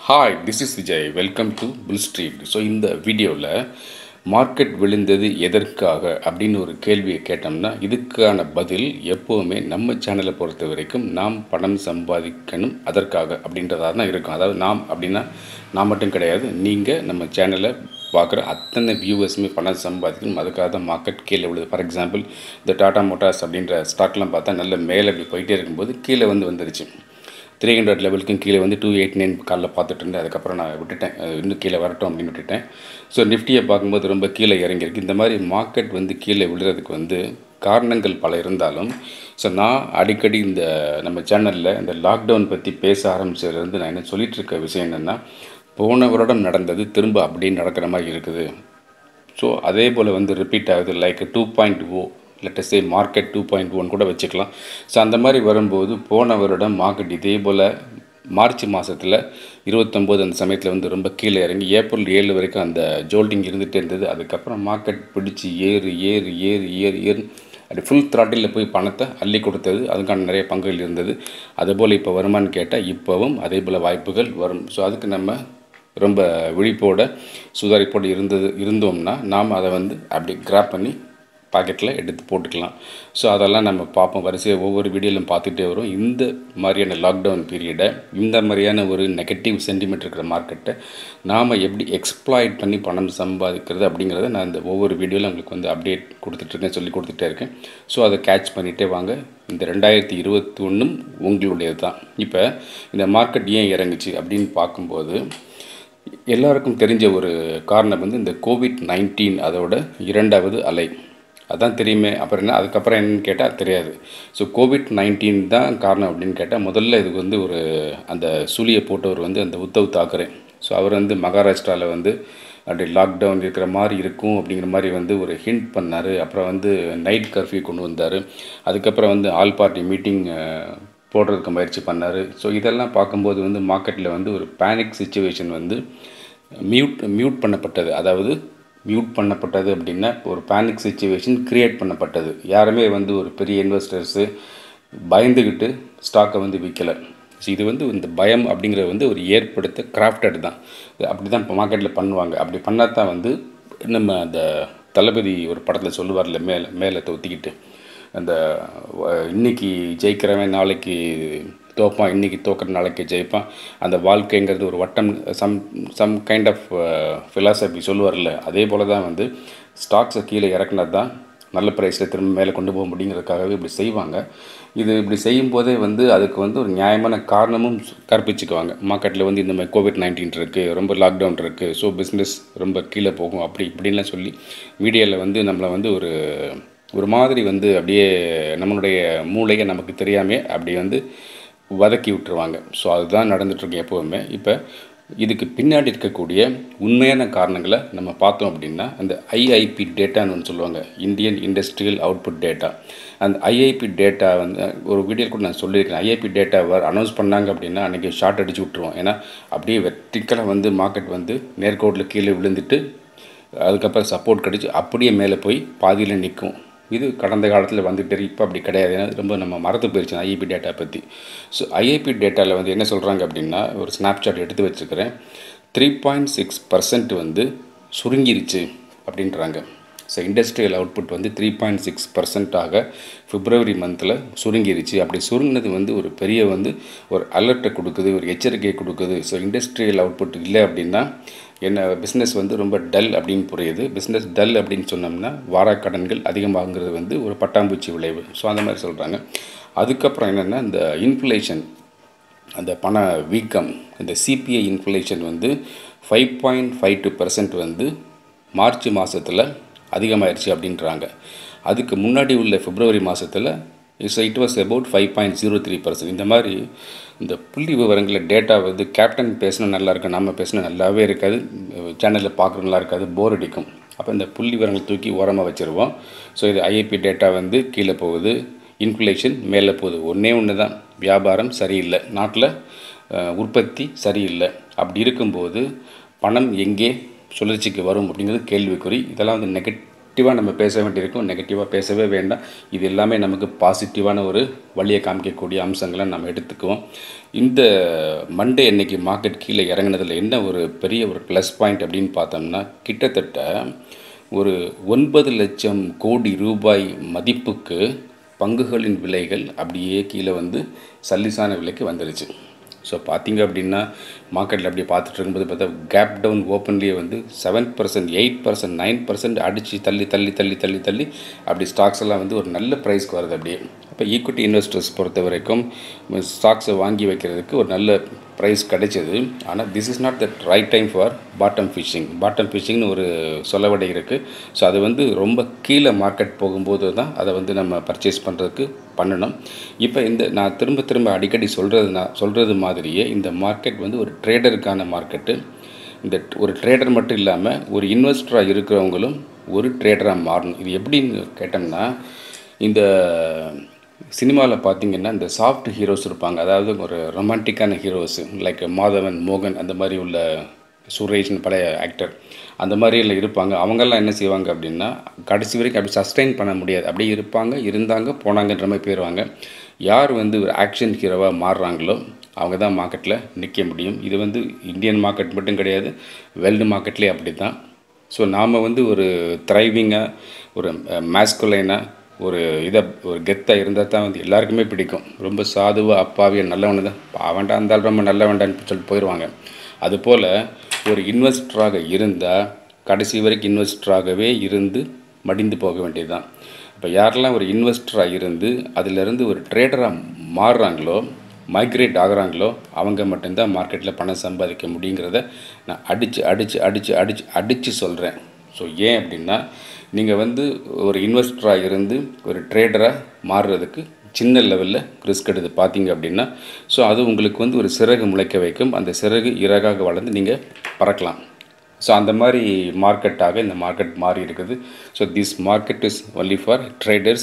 hi this is Vijay welcome to bull street so இந்த வீடியோவில் market விழுந்தது எதற்காக அப்படின்னு ஒரு கேள்வியை கேட்டோம்னா இதுக்கான பதில் எப்போவுமே நம்ம சேனலை பொறுத்த வரைக்கும் நாம் பணம் சம்பாதிக்கணும் அதற்காக அப்படின்றதா தான் இருக்கும் அதாவது நாம் அப்படின்னா நான் மட்டும் கிடையாது நீங்கள் நம்ம சேனலை பார்க்குற அத்தனை வியூவர்ஸுமே பணம் சம்பாதிக்கணும் அதுக்காக தான் மார்க்கெட் கீழே விழுது ஃபார் எக்ஸாம்பிள் இந்த டாடா மோட்டார்ஸ் அப்படின்ற ஸ்டாக்லாம் பார்த்தா நல்ல மேலே அப்படி போயிட்டே இருக்கும்போது கீழே வந்து வந்துருச்சு த்ரீ ஹண்ட்ரட் லெவலுக்கும் கீழே வந்து டூ எயிட் நைன் காலைல பார்த்துட்டு இருந்தேன் அதுக்கப்புறம் நான் விட்டுட்டேன் அது இன்னும் கீழே வரட்டும் அப்படின்னு விட்டுட்டேன் ஸோ நிஃப்டியை பார்க்கும்போது ரொம்ப கீழே இறங்கியிருக்கு இந்த மாதிரி மார்க்கெட் வந்து கீழே விழுறதுக்கு வந்து காரணங்கள் பல இருந்தாலும் ஸோ நான் அடிக்கடி இந்த நம்ம சேனலில் இந்த லாக்டவுன் பற்றி பேச ஆரம்பிச்சதுலேருந்து நான் என்ன சொல்லிட்டு இருக்க விஷயம் என்னென்னா போன வருடம் நடந்தது திரும்ப அப்படியே நடக்கிற மாதிரி இருக்குது ஸோ அதே போல் வந்து ரிப்பீட் ஆகுது like two point O let's say market two point one கூட வச்சுக்கலாம் ஸோ அந்த மாதிரி வரும்போது போன வருடம் மார்க்கெட் இதே போல் மார்ச் மாதத்தில் இருபத்தொம்போது அந்த சமயத்தில் வந்து ரொம்ப கீழே இறங்கி ஏப்ரல் ஏழு வரைக்கும் அந்த ஜோல்டிங் இருந்துகிட்டே இருந்தது அதுக்கப்புறம் மார்க்கெட் பிடிச்சி ஏறு ஏறு ஏறு ஏறு ஏறு அப்படி ஃபுல் த்ராட்டிலில் போய் பணத்தை அள்ளி கொடுத்தது அதுக்கான நிறைய பங்குகள் இருந்தது அதுபோல் இப்போ வருமானு கேட்டால் இப்போவும் அதே போல் வாய்ப்புகள் வரும் ஸோ அதுக்கு நம்ம ரொம்ப விழிப்போட சுதாரிப்போடு இருந்தது இருந்தோம்னா நாம் அதை வந்து அப்படி கிராப் பண்ணி பாக்கெட்டில் எடுத்து போட்டுக்கலாம் ஸோ அதெல்லாம் நம்ம பார்ப்போம் வரிசையாக ஒவ்வொரு வீடியோலையும் பார்த்துட்டே வரும் இந்த மாதிரியான லாக்டவுன் பீரியடை இந்த மாதிரியான ஒரு நெகட்டிவ் சென்டிமெண்ட் இருக்கிற மார்க்கெட்டை நாம் எப்படி எக்ஸ்ப்ளாய்ட் பண்ணி பணம் சம்பாதிக்கிறது அப்படிங்கிறத நான் இந்த ஒவ்வொரு வீடியோவில் உங்களுக்கு வந்து அப்டேட் கொடுத்துட்ருக்கேன் சொல்லி கொடுத்துட்டே இருக்கேன் ஸோ அதை கேட்ச் பண்ணிகிட்டே வாங்க இந்த ரெண்டாயிரத்தி இருபத்தி ஒன்றும் உங்களுடையது தான் இப்போ இந்த மார்க்கெட் ஏன் இறங்குச்சு அப்படின்னு பார்க்கும்போது எல்லாருக்கும் தெரிஞ்ச ஒரு காரணம் வந்து இந்த கோவிட் நைன்டீன் அதோட இரண்டாவது அலை அதான் தெரியுமே அப்புறம் என்ன அதுக்கப்புறம் என்னன்னு கேட்டால் தெரியாது ஸோ கோவிட் நைன்டீன் தான் காரணம் அப்படின்னு கேட்டால் முதல்ல இதுக்கு வந்து ஒரு அந்த சூழியை போட்டவர் வந்து அந்த உத்தவ் தாக்கரே ஸோ அவர் வந்து மகாராஷ்டிராவில் வந்து அப்படி லாக்டவுன் இருக்கிற மாதிரி இருக்கும் அப்படிங்கிற மாதிரி வந்து ஒரு ஹிண்ட் பண்ணார் அப்புறம் வந்து நைட் கர்ஃப்யூ கொண்டு வந்தார் அதுக்கப்புறம் வந்து ஆல் பார்ட்டி மீட்டிங் போடுறதுக்கு முயற்சி பண்ணார் ஸோ இதெல்லாம் பார்க்கும்போது வந்து மார்க்கெட்டில் வந்து ஒரு பேனிக் சுச்சுவேஷன் வந்து மியூட் மியூட் பண்ணப்பட்டது அதாவது மியூட் பண்ணப்பட்டது அப்படின்னா ஒரு பேனிக் சுச்சுவேஷன் க்ரியேட் பண்ணப்பட்டது யாருமே வந்து ஒரு பெரிய இன்வெஸ்டர்ஸு பயந்துக்கிட்டு ஸ்டாக்கை வந்து விற்கலை ஸோ இது வந்து இந்த பயம் அப்படிங்கிறது வந்து ஒரு ஏற்படுத்த கிராஃப்டட் தான் அப்படி தான் இப்போ மார்க்கெட்டில் பண்ணுவாங்க அப்படி பண்ணால் தான் வந்து நம்ம அந்த தளபதி ஒரு படத்தில் சொல்லுவார்ல மேலே மேலே தொத்திக்கிட்டு அந்த இன்னைக்கு ஜெயிக்கிறவன் நாளைக்கு தோப்பான் இன்றைக்கி தோக்கிற நாளைக்கு ஜெயிப்பான் அந்த வாழ்க்கைங்கிறது ஒரு வட்டம் some some kind of philosophy சொல்லுவார்ல அதே போல் தான் வந்து ஸ்டாக்ஸை கீழே இறக்குனது தான் நல்ல ப்ரைஸில் திரும்ப மேலே கொண்டு போக முடியுங்கிறதுக்காகவே இப்படி செய்வாங்க இது இப்படி செய்யும் போதே வந்து அதுக்கு வந்து ஒரு நியாயமான காரணமும் கற்பிச்சுக்குவாங்க மார்க்கெட்டில் வந்து இந்த மாதிரி கோவிட் நைன்டீன் இருக்குது ரொம்ப லாக்டவுன் இருக்குது ஸோ பிஸ்னஸ் ரொம்ப கீழே போகும் அப்படி இப்படின்லாம் சொல்லி மீடியாவில் வந்து நம்மளை வந்து ஒரு ஒரு மாதிரி வந்து அப்படியே நம்மளுடைய மூளையை நமக்கு தெரியாமல் அப்படி வந்து வதக்கி விட்டுருவாங்க ஸோ அதுதான் நடந்துகிட்ருக்கு எப்போவுமே இப்போ இதுக்கு பின்னாடி இருக்கக்கூடிய உண்மையான காரணங்களை நம்ம பார்த்தோம் அப்படின்னா அந்த ஐஐபி டேட்டான்னு ஒன்று சொல்லுவாங்க இந்தியன் இண்டஸ்ட்ரியல் அவுட்புட் டேட்டா அந்த ஐஐபி டேட்டா வந்து ஒரு வீடியோ கூட நான் சொல்லியிருக்கேன் ஐஐபி டேட்டாவை அனௌன்ஸ் பண்ணாங்க அப்படின்னா அன்றைக்கி ஷார்ட் அடிச்சு விட்ருவோம் ஏன்னா அப்படியே வெற்றிக்கலாக வந்து மார்க்கெட் வந்து நேர்கோட்டில் கீழே விழுந்துட்டு அதுக்கப்புறம் சப்போர்ட் கிடச்சி அப்படியே மேலே போய் பாதியில் நிற்கும் இது கடந்த காலத்தில் வந்துட்டு இப்போ அப்படி கிடையாது ஏன்னா ரொம்ப நம்ம மறந்து போயிடுச்சு ஐஐபி டேட்டா பற்றி ஸோ ஐஐபி டேட்டாவில் வந்து என்ன சொல்கிறாங்க அப்படின்னா ஒரு ஸ்னாப்ஷாட் எடுத்து வச்சுருக்கிறேன் த்ரீ பாயிண்ட் சிக்ஸ் பர்சன்ட் வந்து சுருங்கிருச்சு அப்படின்றாங்க ஸோ இண்டஸ்ட்ரியல் அவுட்புட் வந்து த்ரீ பாயிண்ட் சிக்ஸ் பர்சன்ட்டாக பிப்ரவரி மந்தில் சுருங்கிருச்சு அப்படி சுருங்கினது வந்து ஒரு பெரிய வந்து ஒரு அலர்ட்டை கொடுக்குது ஒரு எச்சரிக்கையை கொடுக்குது ஸோ இண்டஸ்ட்ரியல் அவுட்புட் இல்லை அப்படின்னா என்ன பிஸ்னஸ் வந்து ரொம்ப டல் அப்படின்னு புரியுது பிஸ்னஸ் டல் அப்படின்னு சொன்னோம்னா வாராக்கடன்கள் அதிகமாகுங்கிறது வந்து ஒரு பட்டாம்பூச்சி விளைவு ஸோ அந்த மாதிரி சொல்கிறாங்க அதுக்கப்புறம் என்னென்னா இந்த இன்ஃப்ளேஷன் அந்த பண வீக்கம் இந்த சிபிஐ இன்ஃப்ளேஷன் வந்து five point five two percent வந்து மார்ச் மாதத்தில் அதிகமாகிடுச்சு அப்படின்றாங்க அதுக்கு முன்னாடி உள்ள பிப்ரவரி மாதத்தில் it's it was about five point zero three percent இந்த மாதிரி இந்த புள்ளி விவரங்களில் டேட்டா வந்து கேப்டன் பேசினா நல்லா இருக்கும் நம்ம பேசினா நல்லாவே இருக்காது சேனலில் பார்க்குற நல்லா இருக்காது போர் அடிக்கும் அப்போ இந்த புள்ளி விவரங்களை தூக்கி ஓரமாக வச்சுருவோம் ஸோ இது ஐஐபி டேட்டா வந்து கீழே போகுது இன்ஃப்ளேஷன் மேலே போகுது ஒன்றே ஒன்று தான் வியாபாரம் சரியில்லை நாட்டில் உற்பத்தி சரியில்லை அப்படி இருக்கும்போது பணம் எங்கே சுழற்சிக்கு வரும் அப்படிங்கிறது கேள்விக்குறி இதெல்லாம் வந்து நெகட் நெகட்டிவாக நம்ம பேச வேண்டியிருக்கும் நெகட்டிவாக பேசவே வேண்டாம் இது எல்லாமே நமக்கு பாசிட்டிவான ஒரு வழியை காமிக்கக்கூடிய அம்சங்களை நம்ம எடுத்துக்குவோம் இந்த மண்டே இன்னைக்கு மார்க்கெட் கீழே இறங்குனதுல என்ன ஒரு பெரிய ஒரு ப்ளஸ் பாயிண்ட் அப்படின்னு பார்த்தோம்னா கிட்டத்தட்ட ஒரு ஒன்பது லட்சம் கோடி ரூபாய் மதிப்புக்கு பங்குகளின் விலைகள் அப்படியே கீழே வந்து சல்லிசான விலைக்கு வந்துருச்சு ஸோ பார்த்தீங்க அப்படின்னா மார்க்கெட்டில் அப்படியே பார்த்துட்டு இருக்கும்போது பார்த்தா கேப் டவுன் ஓப்பன்லேயே வந்து seven percent eight percent nine percent அடித்து தள்ளி தள்ளி தள்ளி தள்ளி தள்ளி அப்படி ஸ்டாக்ஸ் எல்லாம் வந்து ஒரு நல்ல ப்ரைஸ்க்கு வருது அப்படியே இப்போ ஈக்விட்டி இன்வெஸ்டர்ஸ் பொறுத்த வரைக்கும் ஸ்டாக்ஸை வாங்கி வைக்கிறதுக்கு ஒரு நல்ல ப்ரைஸ் கிடைச்சது ஆனால் this is not the right time for bottom fishing bottom ஃபிஷிங்னு ஒரு சொல்லவடை இருக்குது ஸோ அது வந்து ரொம்ப கீழே மார்க்கெட் போகும்போது தான் அதை வந்து நம்ம பர்ச்சேஸ் பண்ணுறதுக்கு பண்ணணும் இப்போ இந்த நான் திரும்ப திரும்ப அடிக்கடி சொல்கிறது நான் சொல்கிறது மாதிரியே இந்த மார்க்கெட் வந்து ஒரு ட்ரேடருக்கான மார்க்கெட்டு இந்த ஒரு ட்ரேடர் மட்டும் இல்லாமல் ஒரு இன்வெஸ்டராக இருக்கிறவங்களும் ஒரு ட்ரேடராக மாறணும் இது எப்படின்னு கேட்டோம்னா இந்த சினிமாவில் பார்த்தீங்கன்னா இந்த சாஃப்ட் ஹீரோஸ் இருப்பாங்க அதாவது ஒரு ரொமான்டிக்கான ஹீரோஸ் லைக் மாதவன் மோகன் அந்த மாதிரி உள்ள சுரேஷ்னு பழைய ஆக்டர் அந்த மாதிரியில் இருப்பாங்க அவங்கெல்லாம் என்ன செய்வாங்க அப்படின்னா கடைசி வரைக்கும் அப்படி சஸ்டெயின் பண்ண முடியாது அப்படியே இருப்பாங்க இருந்தாங்க போனாங்கன்ற மாதிரி போயிடுவாங்க யார் வந்து ஒரு ஆக்ஷன் ஹீரோவாக மாறுறாங்களோ அவங்க தான் மார்க்கெட்டில் நிற்க முடியும் இது வந்து இந்தியன் மார்க்கெட் மட்டும் கிடையாது வேர்ல்டு மார்க்கெட்லேயே அப்படி தான் ஸோ நாம் வந்து ஒரு த்ரைவிங்காக ஒரு மேஸ்குலைனாக ஒரு இதை ஒரு கெத்தாக இருந்தால் தான் வந்து எல்லாருக்குமே பிடிக்கும் ரொம்ப சாதுவாக அப்பாவியாக நல்லவனு தான் பாவண்டா இருந்தாலும் ரொம்ப நல்ல வேண்டான்னு சொல்லிட்டு போயிடுவாங்க அதுபோல் ஒரு இன்வெஸ்டராக இருந்தால் கடைசி வரைக்கும் இன்வெஸ்டராகவே இருந்து மடிந்து போக வேண்டியது தான் இப்போ யாரெல்லாம் ஒரு இன்வெஸ்டராக இருந்து அதிலிருந்து ஒரு ட்ரேடராக மாறுறாங்களோ மைக்ரேட் ஆகுறாங்களோ அவங்க மட்டும்தான் மார்க்கெட்டில் பணம் சம்பாதிக்க முடியுங்கிறத நான் அடித்து அடித்து அடித்து அடித்து அடித்து சொல்கிறேன் ஸோ ஏன் அப்படின்னா நீங்கள் வந்து ஒரு இன்வெஸ்டராக இருந்து ஒரு ட்ரேடராக மாறுறதுக்கு சின்ன லெவலில் ரிஸ்க் எடுத்து பார்த்தீங்க அப்படின்னா ஸோ அது உங்களுக்கு வந்து ஒரு சிறகு முளைக்க வைக்கும் அந்த சிறகு இறகாக வளர்ந்து நீங்கள் பறக்கலாம் ஸோ அந்த மாதிரி மார்க்கெட்டாக இந்த மார்க்கெட் மாறி இருக்குது so this market is only for traders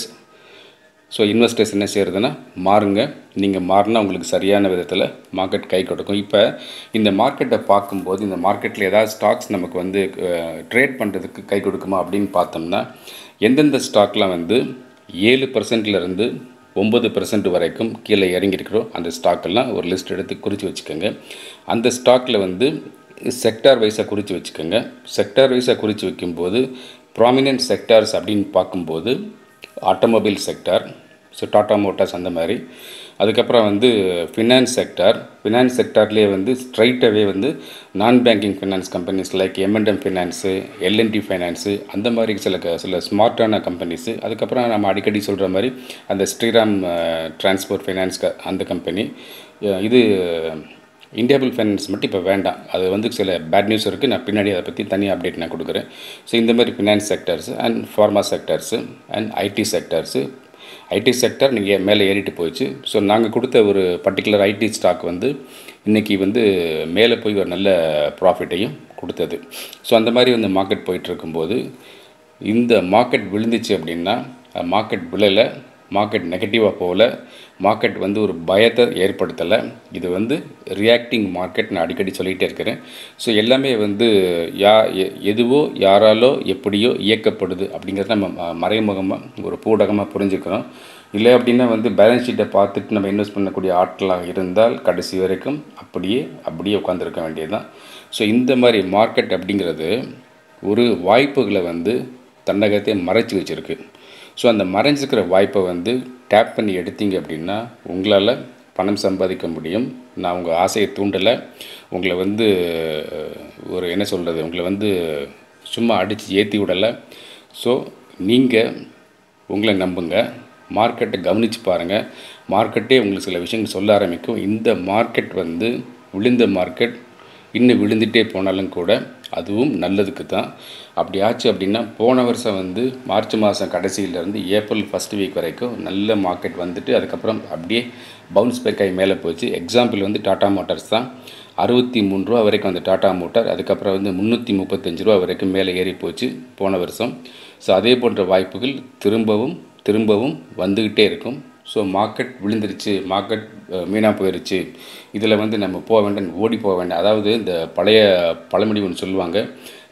so investors என்ன செய்கிறதுனா மாறுங்க நீங்கள் மாறினா உங்களுக்கு சரியான விதத்தில் மார்க்கெட் கை கொடுக்கும் இப்போ இந்த மார்க்கெட்டை பார்க்கும்போது இந்த மார்க்கெட்டில் ஏதாவது ஸ்டாக்ஸ் நமக்கு வந்து ட்ரேட் பண்ணுறதுக்கு கை கொடுக்குமா அப்படின்னு பார்த்தோம்னா எந்தெந்த ஸ்டாக்லாம் வந்து ஏழு பர்சன்ட்லேருந்து ஒம்பது பர்சன்ட் வரைக்கும் கீழே இறங்கியிருக்கிறோம் அந்த ஸ்டாக்கெல்லாம் ஒரு லிஸ்ட் எடுத்து குறித்து வச்சுக்கோங்க அந்த ஸ்டாக்கில் வந்து செக்டார் வைஸாக குறித்து வச்சுக்கோங்க செக்டார் வைஸாக குறித்து வைக்கும்போது ப்ராமினென்ட் செக்டார்ஸ் அப்படின்னு பார்க்கும்போது automobile sector so Tata Motors அந்த மாதிரி அதுக்கப்புறம் வந்து ஃபினான்ஸ் செக்டார் ஃபினான்ஸ் செக்டார்லேயே வந்து ஸ்ட்ரைட்டாகவே வந்து நான் banking finance companies like M N M finance L N T finance அந்த மாதிரி சில க சில ஸ்மார்ட்டான கம்பெனிஸு அதுக்கப்புறம் நம்ம அடிக்கடி சொல்கிற மாதிரி அந்த ஸ்ரீராம் டிரான்ஸ்போர்ட் ஃபைனான்ஸ் க அந்த கம்பெனி இது இந்தியாபிள் ஃபைனான்ஸ் மட்டும் இப்போ வேண்டாம் அது வந்து சில பேட் நியூஸ் இருக்குது நான் பின்னாடி அதை பற்றி தனியாக அப்டேட் நான் கொடுக்குறேன் ஸோ இந்த மாதிரி finance sectors and pharma sectors and IT sectors IT sector நீங்கள் மேலே ஏறிட்டு போயிடுச்சு ஸோ நாங்கள் கொடுத்த ஒரு பர்டிகுலர் ஐடி ஸ்டாக் வந்து இன்றைக்கி வந்து மேலே போய் ஒரு நல்ல ப்ராஃபிட்டையும் கொடுத்தது ஸோ அந்த மாதிரி வந்து மார்க்கெட் போயிட்டு இருக்கும்போது இந்த மார்க்கெட் விழுந்துச்சு அப்படின்னா மார்க்கெட் விழலை மார்க்கெட் நெகட்டிவாக போகல மார்க்கெட் வந்து ஒரு பயத்தை ஏற்படுத்தலை இது வந்து ரியாக்டிங் மார்க்கெட் நான் அடிக்கடி சொல்லிகிட்டே இருக்கிறேன் ஸோ எல்லாமே வந்து யா எ- எதுவோ யாராலோ எப்படியோ இயக்கப்படுது அப்படிங்கிறத நம்ம ம- மறைமுகமாக ஒரு பூடகமாக புரிஞ்சுக்கிறோம் இல்லை அப்படின்னா வந்து பேலன்ஸ் ஷீட்டை பார்த்துட்டு நம்ம இன்வெஸ்ட் பண்ணக்கூடிய ஆட்களாக இருந்தால் கடைசி வரைக்கும் அப்படியே அப்படியே உட்காந்துருக்க வேண்டியது தான் ஸோ இந்த மாதிரி மார்க்கெட் அப்படிங்கிறது ஒரு வாய்ப்புகளை வந்து தன்னகத்தை மறைச்சி வச்சுருக்கு ஸோ அந்த மறைஞ்சிருக்கிற வாய்ப்பை வந்து டேப் பண்ணி எடுத்தீங்க அப்படின்னா உங்களால் பணம் சம்பாதிக்க முடியும் நான் உங்கள் ஆசையை தூண்டலை உங்களை வந்து அஹ், ஒரு என்ன சொல்கிறது உங்களை வந்து சும்மா அடித்து ஏற்றி விடலை ஸோ நீங்கள் உங்களை நம்புங்க மார்க்கெட்டை கவனித்து பாருங்கள் மார்க்கெட்டே உங்களுக்கு சில விஷயங்கள் சொல்ல ஆரம்பிக்கும் இந்த மார்க்கெட் வந்து விழுந்த மார்க்கெட் இன்னும் விழுந்துட்டே போனாலும் கூட அதுவும் நல்லதுக்கு தான் அப்படி ஆச்சு அப்படின்னா போன வருஷம் வந்து மார்ச் மாதம் கடைசியிலேருந்து ஏப்ரல் ஃபஸ்ட் வீக் வரைக்கும் நல்ல மார்க்கெட் வந்துட்டு அதுக்கப்புறம் அப்படியே பவுன்ஸ் பேக் ஆகி மேலே போச்சு எக்ஸாம்பிள் வந்து டாடா மோட்டார்ஸ் தான் அறுபத்தி மூணு ரூபா வரைக்கும் அந்த டாடா மோட்டார் அதுக்கப்புறம் வந்து முந்நூற்றி முப்பத்தஞ்சு ரூபா வரைக்கும் மேலே ஏறி போச்சு போன வருஷம் ஸோ அதே போன்ற வாய்ப்புகள் திரும்பவும் திரும்பவும் வந்துக்கிட்டே இருக்கும் ஸோ மார்க்கெட் விழுந்துருச்சு மார்க்கெட் மீனாக போயிருச்சு இதில் வந்து நம்ம போக வேண்டாம் ஓடி போக வேண்டாம் அதாவது இந்த பழைய பழமொழி ஒன்று சொல்லுவாங்க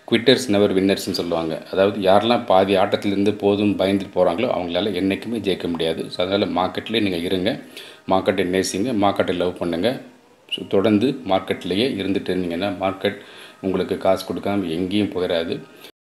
குவிட்டர்ஸ் நெவர் வின்னர்ஸ்னு சொல்லுவாங்க அதாவது யாரெல்லாம் பாதி ஆட்டத்திலேருந்து போதும் பயந்துட்டு போகிறாங்களோ அவங்களால என்றைக்குமே ஜெயிக்க முடியாது ஸோ அதனால் மார்க்கெட்லேயே நீங்கள் இருங்க மார்க்கெட்டை நேசிங்க மார்க்கெட்டை லவ் பண்ணுங்கள் ஸோ தொடர்ந்து மார்க்கெட்லேயே இருந்துட்டு இருந்தீங்கன்னா மார்க்கெட் உங்களுக்கு காசு கொடுக்காம எங்கேயும் போயிடாது